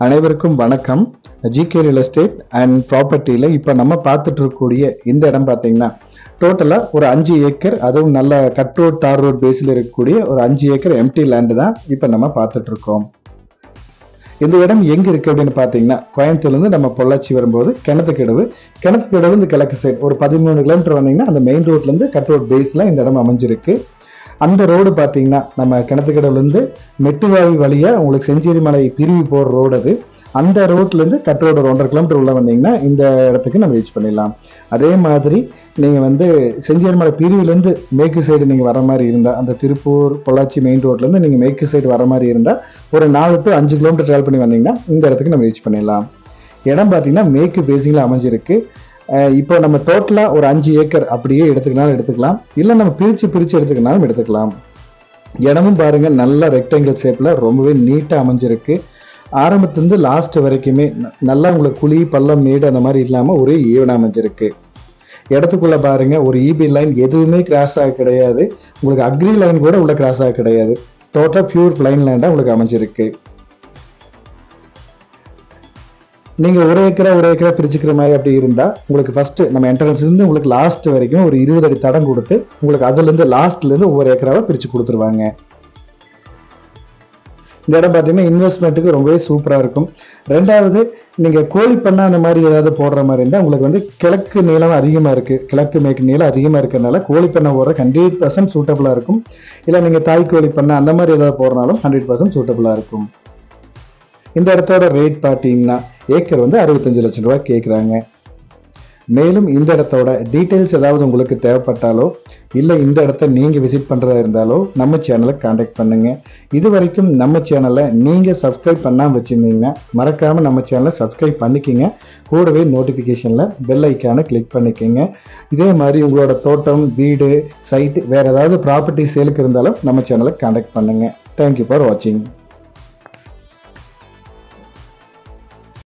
அனைவருக்கும் வணக்கம் GK real estate and ப்ராப்பர்ட்டியில் இப்போ நம்ம பார்த்துட்டு இருக்கக்கூடிய இந்த இடம் பார்த்தீங்கன்னா டோட்டலாக ஒரு அஞ்சு ஏக்கர் அதுவும் நல்ல கட் ரோட் தார் ரோட் பேஸில் இருக்கக்கூடிய ஒரு அஞ்சு ஏக்கர் எம்டி லேண்டு தான் இப்போ நம்ம பார்த்துட்டு இருக்கோம் இந்த இடம் எங்க இருக்கு அப்படின்னு பார்த்தீங்கன்னா கோயம்புத்தூர்லேருந்து நம்ம பொள்ளாச்சி வரும்போது கிணத்துக்கிடவு கிணத்துக்கிடவு இந்த கிழக்கு சைடு ஒரு பதிமூணு கிலோமீட்டர் வந்தீங்கன்னா அந்த மெயின் ரோட்லேருந்து கட் ரோட் பேஸில் இந்த இடம் அமைஞ்சிருக்கு அந்த ரோடு பார்த்தீங்கன்னா நம்ம கிணத்துக்கடவுலேருந்து மெட்டுவாவி வழியாக உங்களுக்கு செஞ்சேரி மலை பிரிவு போகிற ரோடு அது அந்த ரோட்லேருந்து கட் ரோடு ஒரு ஒன்றரை கிலோமீட்டர் உள்ள வந்தீங்கன்னா இந்த இடத்துக்கு நம்ம ரீச் பண்ணிடலாம் அதே மாதிரி நீங்கள் வந்து செஞ்சேரி மலை பிரிவுலேருந்து மேற்கு சைடு நீங்கள் வர மாதிரி இருந்தால் அந்த திருப்பூர் பொள்ளாச்சி மெயின் ரோட்லேருந்து நீங்கள் மேற்கு சைடு வர மாதிரி இருந்தால் ஒரு நாலு டு அஞ்சு கிலோமீட்டர் ட்ராவல் பண்ணி வந்தீங்கன்னா இந்த இடத்துக்கு நம்ம ரீச் பண்ணிடலாம் இடம் பார்த்தீங்கன்னா மேற்கு பேசிங்கில் அமைஞ்சிருக்கு அஹ் இப்போ நம்ம டோட்டலாக ஒரு அஞ்சு ஏக்கர் அப்படியே எடுத்துக்கினாலும் எடுத்துக்கலாம் இல்லை நம்ம பிரித்து பிரித்து எடுத்துக்கினாலும் எடுத்துக்கலாம் இடமும் பாருங்க நல்ல ரெக்டாங்கிள் ஷேப்பில் ரொம்பவே நீட்டாக அமைஞ்சிருக்கு ஆரம்பத்துலேருந்து லாஸ்ட் வரைக்குமே ந- நல்லா உங்களுக்கு குழி பள்ளம் மேடு அந்த மாதிரி இல்லாமல் ஒரே ஈவனாக அமைஞ்சிருக்கு இடத்துக்குள்ள பாருங்க ஒரு இபி லைன் எதுவுமே கிராஸ் ஆக கிடையாது உங்களுக்கு அக்ரி லைன் கூட உள்ள கிராஸ் ஆக கிடையாது டோட்டலாக பியூர் பிளைன் லேண்டாக உங்களுக்கு அமைஞ்சிருக்கு நீங்க ஒரு ஏக்கரா ஒரு ஏக்கரா பிரிச்சுக்கிற மாதிரி அப்படி இருந்தா உங்களுக்கு ஃபர்ஸ்ட் நம்ம என்ட்ரன்ஸ் இருந்து உங்களுக்கு லாஸ்ட் வரைக்கும் ஒரு இருபது அடி தடம் கொடுத்து உங்களுக்கு அதுல இருந்து லாஸ்ட்ல இருந்து ஒவ்வொரு ஏக்கராவா பிரிச்சு கொடுத்துருவாங்க இந்த இடம் பார்த்தீங்கன்னா இன்வெஸ்ட்மெண்ட்டுக்கு ரொம்பவே சூப்பரா இருக்கும் ரெண்டாவது நீங்க கோழி பண்ணை அந்த மாதிரி ஏதாவது போடுற மாதிரி இருந்தா உங்களுக்கு வந்து கிழக்கு நீளம் அதிகமா இருக்கு கிழக்கு மேற்கு நீளம் அதிகமா இருக்கிறதுனால கோழி பண்ணை போடுற ஹண்ட்ரட் பர்சன்ட் சூட்டபிளா இருக்கும் இல்ல நீங்க தாய் கோழி பண்ணை அந்த மாதிரி ஏதாவது போடுறனாலும் ஹண்ட்ரட் பர்சன்ட் சூட்டபிளா இருக்கும் இந்த இடத்தோட ரேட் பார்த்தீங்கன்னா ஏக்கர் வந்து அறுபத்தஞ்சு லட்சம் ரூபாய் கேட்குறாங்க மேலும் இந்த இடத்தோட டீட்டெயில்ஸ் ஏதாவது உங்களுக்கு தேவைப்பட்டாலோ இல்லை இந்த இடத்த நீங்கள் விசிட் பண்ணுறதா இருந்தாலோ நம்ம சேனலை காண்டாக்ட் பண்ணுங்க இது வரைக்கும் நம்ம சேனலை நீங்கள் சப்ஸ்கிரைப் பண்ணாமல் வச்சுருந்தீங்கன்னா மறக்காமல் நம்ம சேனலை சப்ஸ்கிரைப் பண்ணிக்கோங்க கூடவே நோட்டிஃபிகேஷனில் பெல் ஐக்கானை கிளிக் பண்ணிக்கோங்க இதே மாதிரி உங்களோட தோட்டம் வீடு சைட் வேறு ஏதாவது ப்ராப்பர்ட்டி சேலுக்கு இருந்தாலும் நம்ம சேனலை காண்டாக்ட் பண்ணுங்கள் தேங்க்யூ ஃபார் வாட்சிங்